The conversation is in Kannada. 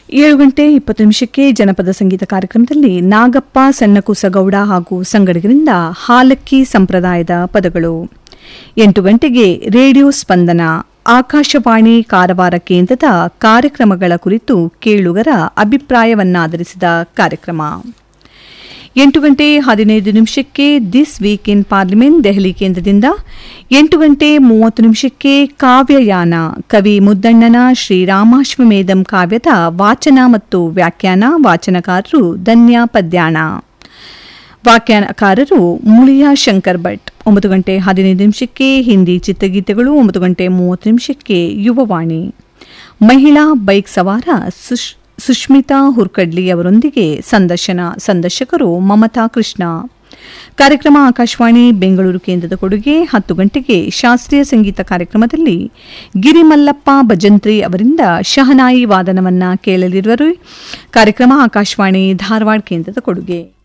ಏಳು ಗಂಟೆ ಇಪ್ಪತ್ತು ನಿಮಿಷಕ್ಕೆ ಜನಪದ ಸಂಗೀತ ಕಾರ್ಯಕ್ರಮದಲ್ಲಿ ನಾಗಪ್ಪ ಸಣ್ಣಕೂಸಗೌಡ ಹಾಗೂ ಸಂಗಡಿಗರಿಂದ ಹಾಲಕ್ಕಿ ಸಂಪ್ರದಾಯದ ಪದಗಳು ಎಂಟು ಗಂಟೆಗೆ ರೇಡಿಯೋ ಸ್ಪಂದನ ಆಕಾಶವಾಣಿ ಕಾರವಾರ ಕೇಂದ್ರದ ಕಾರ್ಯಕ್ರಮಗಳ ಕುರಿತು ಕೇಳುಗರ ಅಭಿಪ್ರಾಯವನ್ನಾಧರಿಸಿದ ಕಾರ್ಯಕ್ರಮ ಎಂಟು ಗಂಟೆ ಹದಿನೈದು ನಿಮಿಷಕ್ಕೆ this week in parliament Delhi ಕೇಂದ್ರದಿಂದ ಎಂಟು ಗಂಟೆ ಮೂವತ್ತು ನಿಮಿಷಕ್ಕೆ ಕಾವ್ಯಯಾನ ಕವಿ ಮುದ್ದಣ್ಣನ ಶ್ರೀರಾಮಾಶ್ವಮೇಧಂ ಕಾವ್ಯದ ವಾಚನ ಮತ್ತು ವ್ಯಾಖ್ಯಾನ ವಾಚನಕಾರರು ಧನ್ಯ ಪದ್ಯಾಣ ವ್ಯಾಖ್ಯಾನಕಾರರು ಮುಳಿಯಾ ಶಂಕರ್ ಭಟ್ ಒಂಬತ್ತು ಗಂಟೆ ಹದಿನೈದು ನಿಮಿಷಕ್ಕೆ ಹಿಂದಿ ಚಿತ್ರಗೀತೆಗಳು ಒಂಬತ್ತು ಗಂಟೆ ಮೂವತ್ತು ನಿಮಿಷಕ್ಕೆ ಯುವವಾಣಿ ಮಹಿಳಾ ಬೈಕ್ ಸವಾರ ಸುಶ್ ಸುಷ್ಮಿತಾ ಹುರ್ಕಡ್ಲಿ ಅವರೊಂದಿಗೆ ಸಂದರ್ಶನ ಸಂದರ್ಶಕರು ಮಮತಾ ಕೃಷ್ಣ ಕಾರ್ಯಕ್ರಮ ಆಕಾಶವಾಣಿ ಬೆಂಗಳೂರು ಕೇಂದ್ರದ ಕೊಡುಗೆ ಹತ್ತು ಗಂಟೆಗೆ ಶಾಸ್ತ್ರೀಯ ಸಂಗೀತ ಕಾರ್ಯಕ್ರಮದಲ್ಲಿ ಗಿರಿಮಲ್ಲಪ್ಪ ಭಜಂತ್ರಿ ಅವರಿಂದ ಶಹನಾಯಿ ವಾದನವನ್ನ ಕೇಳಲಿರುವರು ಕಾರ್ಯಕ್ರಮ ಆಕಾಶವಾಣಿ ಧಾರವಾಡ ಕೇಂದ್ರದ ಕೊಡುಗೆ